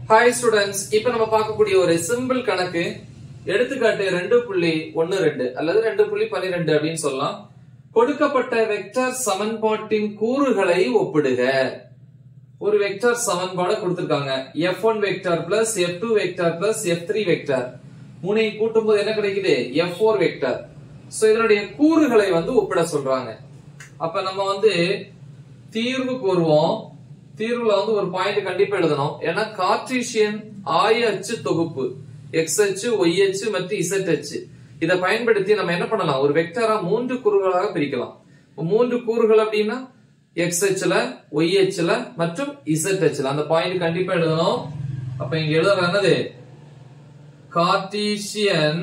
hi students இப்ப நம்ம பார்க்கக்கூடிய ஒரு சிம்பிள் கணக்கு எடுத்துக்காட்டு ரெண்டு புள்ளி ஒன்னு ரெண்டு அல்லது ரெண்டு புள்ளி பன்னிரெண்டு அப்படின்னு சொல்லலாம் கொடுக்கப்பட்ட வெக்டர் சமன்பாட்டின் கூறுகளை ஒப்பிடுக ஒரு வெக்டர் சமன்பாடு கொடுத்திருக்காங்க F one vector plus F two vector plus F three vector மூணையும் கூட்டும்போது என்ன கிடைக்குது எஃப் ஃபோர் வெக்டர் சோ இதனுடைய கூறுகளை வந்து ஒப்பிட சொல்றாங்க அப்ப நம்ம வந்து தீர்வு கூறுவோம் தீர்வுல வந்து ஒரு பாயிண்ட் கண்டிப்பா எழுதணும் ஏன்னா கார்டீசியன் ஆய அச்சு தொகுப்பு எக்ஸ் அச்சு ஒய் அச்சு மற்றும் இசட் அச்சு இதை பயன்படுத்தி நம்ம என்ன பண்ணலாம் ஒரு வெக்டரா மூன்று கூறுகளாக பிரிக்கலாம் இப்ப மூன்று கூறுகள் அப்படின்னா எக்ஸ் அச்சுல ஒய் அச்சுல மற்றும் இசட் அச்சுல அந்த பாயிண்ட் கண்டிப்பா எழுதணும் அப்ப இங்க எழுதுற என்னது கார்டீசியன்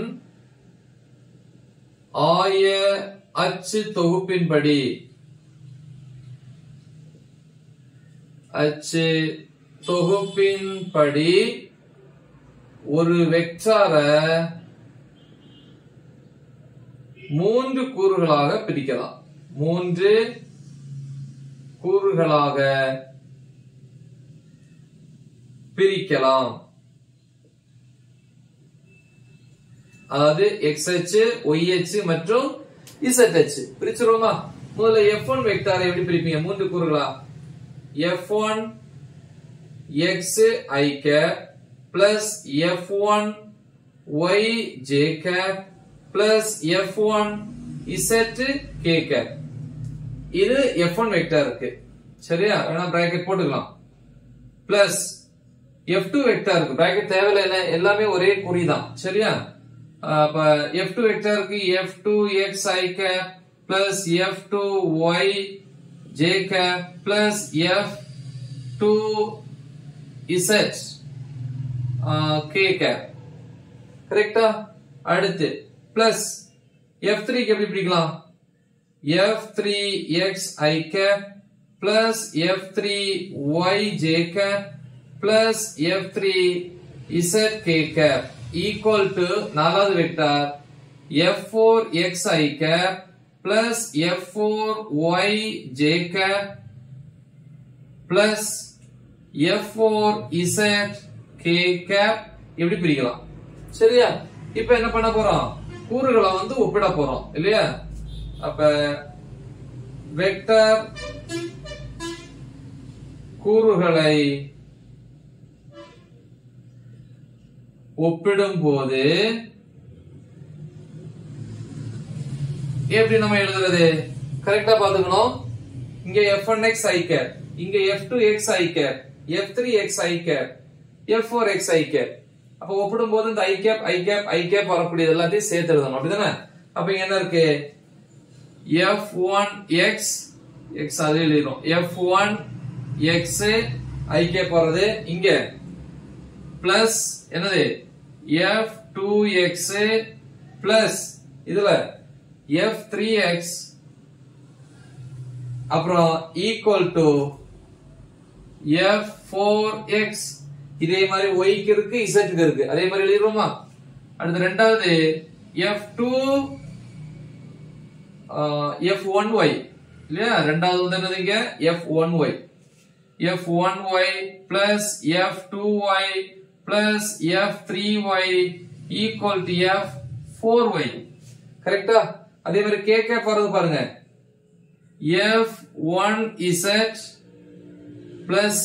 ஆய அச்சு தொகுப்பின்படி அச்சு தொகுப்பின்படி ஒரு வெக்டார மூன்று கூறுகளாக பிரிக்கலாம் மூன்று கூறுகளாக பிரிக்கலாம் அதாவது எக்ஸ் அச்சு ஒய் அச்சு மற்றும் இசட் அச்சு பிரிச்சிருவோமா முதல்ல எஃப் ஒன் வெக்டாரை எப்படி பிரிப்பீங்க மூன்று கூறுகளா F one X I cap plus F one Y J cap plus F one Z K cap இது எஃப் ஒன் வெக்டார் இருக்கு சரியா வேணா பிராக்கெட் போட்டுக்கலாம் பிளஸ் எஃப் டூ வெக்டார் இருக்கு பிராக்கெட் தேவையில்லை என்ன எல்லாமே ஒரே குறி தான் சரியா அப்ப எஃப் டூ வெக்டாருக்கு F two X I cap plus F two Y J cap plus F two Z K cap கரெக்டா அடுத்து பிளஸ் எஃப் த்ரீக்கு எப்படி பிடிக்கலாம் F three X I cap plus F three Y J cap plus F three Z K cap equal to நாலாவது vector F four X I cap plus F four Y J cap plus F four Z K cap இப்படி பிரிக்கலாம் சரியா இப்ப என்ன பண்ண போறோம் கூறுகளை வந்து ஒப்பிட போறோம் இல்லையா அப்ப வெக்டர் கூறுகளை ஒப்பிடும் போது எப்படி நம்ம எழுதுறது கரெக்டா பாத்துக்கணும் இங்க F one X I cap இங்க F two X I cap F three X I cap F four X I cap அப்ப ஒப்பிடும் போது இந்த I cap I cap I cap வரக்கூடியது எல்லாத்தையும் சேர்த்து எழுதணும் அப்படிதானே அப்ப இங்க என்ன இருக்கு எஃப் ஒன் எக்ஸ் எக்ஸ் அது எழுதிடும் F one X I cap வர்றது இங்க பிளஸ் என்னது எஃப் டூ எக்ஸ் பிளஸ் இதுல எஃப் த்ரீ எக்ஸ் அப்புறம் equal to F four X இதே மாதிரி ஒய்க்கு இருக்கு இசட்டுக்கு இருக்கு அதே மாதிரி எழுதிடுவோமா அடுத்து ரெண்டாவது F two F one Y இல்லையா ரெண்டாவது வந்து என்னது இங்க F one Y F one Y plus F two Y plus F three Y equal to F four Y கரெக்டா அதே மாதிரி கே கே போறது பாருங்க F one Z plus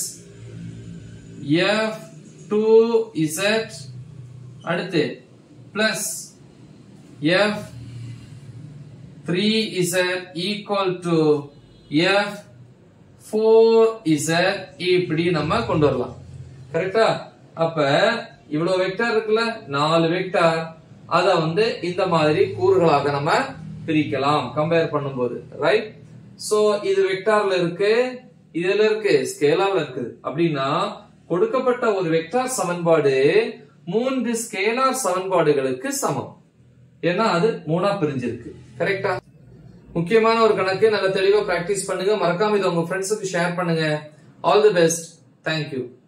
F two Z அடுத்து plus F three Z equal to F four Z இப்படி நம்ம கொண்டு வரலாம் கரெக்டா அப்ப இவ்வளவு வெக்டார் இருக்குல்ல நாலு வெக்டார் அத வந்து இந்த மாதிரி கூறுகளாக நம்ம பிரிக்கலாம் கம்பேர் பண்ணும்போது ரைட் சோ இது வெக்டார்ல இருக்கு இதுல இருக்கு ஸ்கேலார்ல இருக்குது அப்படின்னா கொடுக்கப்பட்ட ஒரு வெக்டார் சமன்பாடு மூன்று ஸ்கேலார் சமன்பாடுகளுக்கு சமம் ஏன்னா அது மூணா பிரிஞ்சிருக்கு கரெக்டா முக்கியமான ஒரு கணக்கு நல்ல தெளிவா பிராக்டிஸ் பண்ணுங்க மறக்காம இதை உங்க ஃப்ரெண்ட்ஸுக்கு ஷேர் பண்ணுங்க ஆல் தி பெஸ்ட் தேங்க்யூ